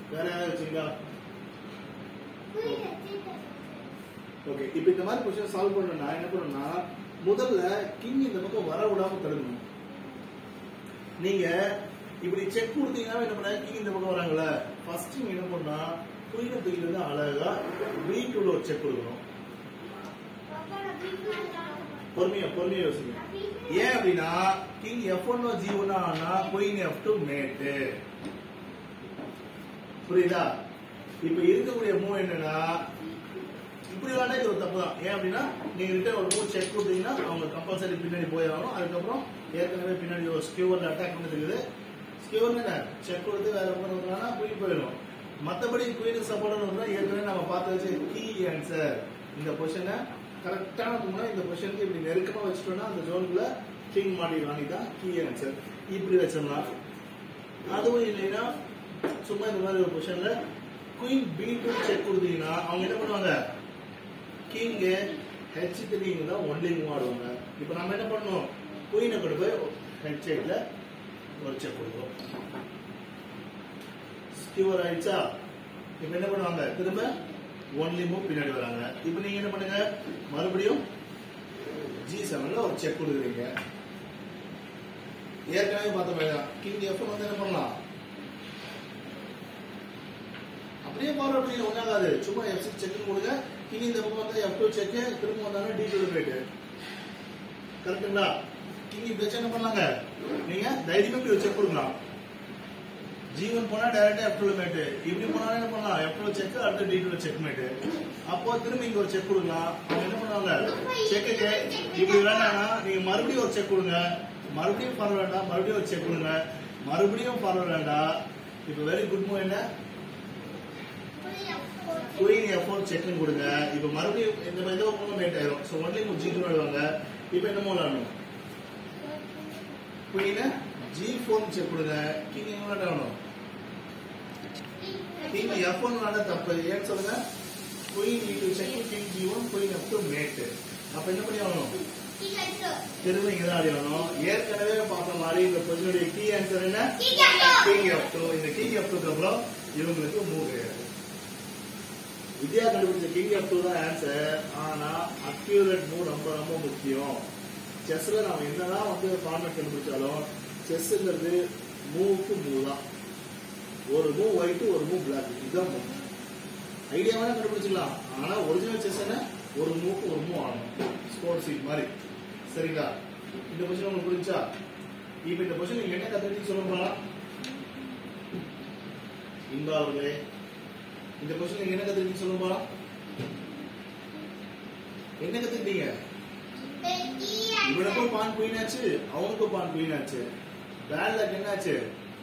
வேற யாராவது வச்சுங்களா ஓகே இப்போ இந்த மாதிரி கொஸ்டின் சால்வ் பண்ணணும்னா என்ன பண்ணணும்னா முதல்ல கிங் இந்த பக்கம் வர விடாம தடுக்கணும் நீங்க இப்படி செக் கொடுத்தீங்கன்னா என்ன பண்ண கிங் இந்த பக்கம் வராங்கல்ல ஃபர்ஸ்ட் நீங்க என்ன பண்ணா குயினை தூக்கிட்டு அழகா பி டூல ஒரு செக் கொடுக்கணும் பொறுமையா பொறுமையா யோசிங்க ஏன் அப்படின்னா king F one G one ஆனா குயின் எஃப் டூ மேட்டு புரியுதா இப்ப இருக்கக்கூடிய மூவ் என்னன்னா இப்படி வேணா இது ஒரு தப்பு தான் ஏன் அப்படின்னா நீங்க ரிட்டர்ன் ஒரு மூவ் செக் கொடுத்தீங்கன்னா அவங்க கம்பல்சரி பின்னாடி போய் ஆகணும் அதுக்கப்புறம் ஏற்கனவே பின்னாடி ஒரு ஸ்கியூவர்ல அட்டாக் பண்ணிருக்குது ஸ்கியூவர் என்ன செக் கொடுத்து வேற பண்ணுறதுனா குயின் போயிடும் மத்தபடி குயினுக்கு சப்போர்ட் வந்து ஏற்கனவே நம்ம பார்த்து வச்சு கீ ஆன்சர் இந்த பொசிஷனை கரெக்டான முன்னாடி இந்த பொசிஷனுக்கு இப்படி நெருக்கமா வச்சுட்டோம்னா அந்த ஜோனுக்குள்ள கிங் மாட்டிடலாம் இதுதான் கீ ஆன்சர் இப்படி வச்சிடலாம் அதுவும் இல்லைன்னா சும்மா இந்த மாதிரி ஒரு பொசிஷன்ல குயின் பி டூ செக் கொடுத்தீங்கன்னா அவங்க என்ன பண்ணுவாங்க கிங் ஹெச் த்ரீங்க தான் ஒன்லி மூவ் ஆடுவாங்க இப்போ நம்ம என்ன பண்ணோம் குயினை கொண்டு போய் ஹெச் எயிட்ல ஒரு செக் கொடுக்குறோம் ஸ்கியூவர் ஆயிடுச்சா இப்போ என்ன பண்ணுவாங்க திரும்ப ஒன்லி மூவ் பின்னாடி வராங்க இப்போ நீங்க என்ன பண்ணுங்க மறுபடியும் ஜி செவன்ல ஒரு செக் கொடுக்குறீங்க ஏற்கனவே பார்த்த மாதிரி தான் கிங் எஃப் வந்து என்ன பண்ணலாம் அப்படியே ஃபார்வர்ட் பண்ணி ஒன்றாகாது சும்மா எஃப் சிக்ஸ் செக் கொடுங்க கிங் இந்த பக்கம் வந்து எஃப் டூ செக் திரும்ப வந்தாங்க டி டூ போயிட்டு கரெக்ட்டுங்களா கிங் இப்படி வச்சு என்ன பண்ணலாங்க நீங்க தைரியமா இப்படி செக் கொடுக்கலாம் ஜி ஒன் போனா டைரக்டா எஃப் டூ மேட்டு இப்படி போனாலும் என்ன பண்ணலாம் எஃப் டூ செக் அடுத்து டி டூ செக் மேட்டு அப்போ திரும்ப இங்க ஒரு செக் கொடுக்கலாம் அவங்க என்ன பண்ணுவாங்க செக்குக்கு இப்படி வேண்டாம்னா நீங்க மறுபடியும் ஒரு செக் கொடுங்க மறுபடியும் ஃபார்வர்ட் வேண்டாம் மறுபடியும் ஒரு செக் கொடுங்க மறுபடியும் ஃபார்வர்ட் வேண்டாம் இப்போ வெரி குட் மூவ் என்ன குயின் எஃப் ஃபோர் செக்னு கொடுங்க இப்போ மறுபடியும் இந்த மாதிரி ஏதோ மூணு மேட் ஆயிரும் ஸோ ஒன்லி ஜி டூ விடுவாங்க இப்போ என்ன மூணு ஆடணும் குயினை ஜி ஃபோர் செக் கொடுங்க கிங் எங்க விளையாடணும் கிங் எஃப் ஒன் விளையாட தப்பு ஏன்னு சொல்லுங்க queen E two check king G one queen F two mate அப்ப என்ன பண்ணி ஆகணும் திரும்ப இங்க தான் ஆடிடணும் ஏற்கனவே பார்த்த மாதிரி இந்த பொசிஷனுடைய கீ ஆன்சர் என்ன கிங் எஃப் டூ இந்த கிங் எஃப் டூக்கு அப்புறம் இவங்களுக்கு மூவ் கிடையாது வித்யா கண்டுபிடிச்ச கிங் எஃப் டூ தான் ஆன்சர் ஆனா அக்யூரேட் மூவ் ரொம்ப ரொம்ப முக்கியம் செஸ்ல நாம என்னதான் வந்து ஃபார்மேட் கண்டுபிடிச்சாலும் செஸ்ங்கிறது மூவுக்கு மூவ் தான் ஒரு மூவ் ஒயிட் ஒரு மூவ் பிளாக் இதுதான் மூவ் ஐடியா வேணா கண்டுபிடிச்சிக்கலாம் ஆனா ஒரிஜினல் செஸ் என்ன ஒரு மூவ்க்கு ஒரு மூவ் ஆகணும் ஸ்கோர் சீட் மாதிரி சரிங்களா இந்த பொசிஷன் உங்களுக்கு புரிஞ்சா இப்ப இந்த பொசிஷன் நீங்க என்ன கத்துக்கிட்டு சொல்ல போகலாம் இன்பா அவர்களே இந்த கொஸ்டின் நீங்க என்ன கத்துக்கிட்டீங்க சொல்லுங்க போலாம் என்ன கத்துக்கிட்டீங்க இவனுக்கும் பான் குயின் ஆச்சு அவனுக்கும் பான் குயின் ஆச்சு பேட் லக் என்ன ஆச்சு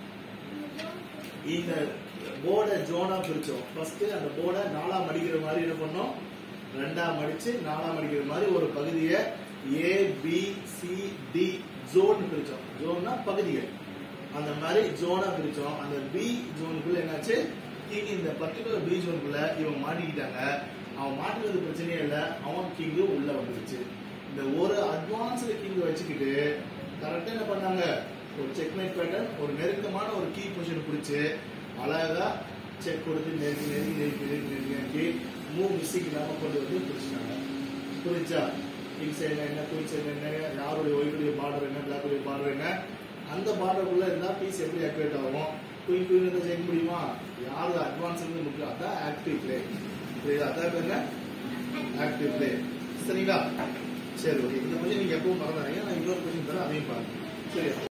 இந்த போர்டை ஜோனா பிரிச்சோம் ஃபர்ஸ்ட் அந்த போர்டை நாலா மடிக்கிற மாதிரி என்ன பண்ணோம் ரெண்டா மடிச்சு நாலா மடிக்கிற மாதிரி ஒரு பகுதியை A B C D zone பிரிச்சோம் ஜோன்னா பகுதிகள் அந்த மாதிரி ஜோனா பிரிச்சோம் அந்த பி ஜோனுக்குள்ள என்னாச்சு கிங் இந்த பர்டிகுலர் பி ஜோனுக்குள்ள இவன் மாட்டிக்கிட்டாங்க அவன் மாட்டினது பிரச்சனையே இல்ல அவன் கிங்கு உள்ள வந்துருச்சு இந்த ஒரு அட்வான்ஸ்டு கிங் வச்சுக்கிட்டு கரெக்டா என்ன பண்ணாங்க ஒரு செக்மேட் பேட்டர்ன் ஒரு நெருக்கமான ஒரு கீ பொசிஷன் பிடிச்சு அழகா செக் கொடுத்து நெருக்கி நெருக்கி நெருக்கி நெருக்கி நெருக்கி நெருக்கி மூவ் மிஸ்ஸிங் இல்லாம கொண்டு வந்து பிடிச்சிட்டாங்க புரிஞ்சா கிங் சைடு என்ன குயின் சைடு என்ன யாருடைய ஒயிட்டுடைய பார்டர் என்ன பிளாக்குடைய பார்டர் என்ன அந்த பார்டருக்குள்ள இருந்தா பீஸ் எப்படி ஆக்டிவேட் ஆகும் குயின் குயின் இருந்தா செய்ய முடியுமா யாரு அட்வான்ஸ் முக்கியம் அதான் ஆக்டிவ் பிளே புரியுதா அதான் பேர் என்ன ஆக்டிவ் பிளே சரிங்களா சரி ஓகே இந்த கொஞ்சம் நீங்க எப்பவும் மறந்துடுறீங்க நான் இன்னொரு கொஞ்சம் தரேன் அதையும் பாருங்க சரி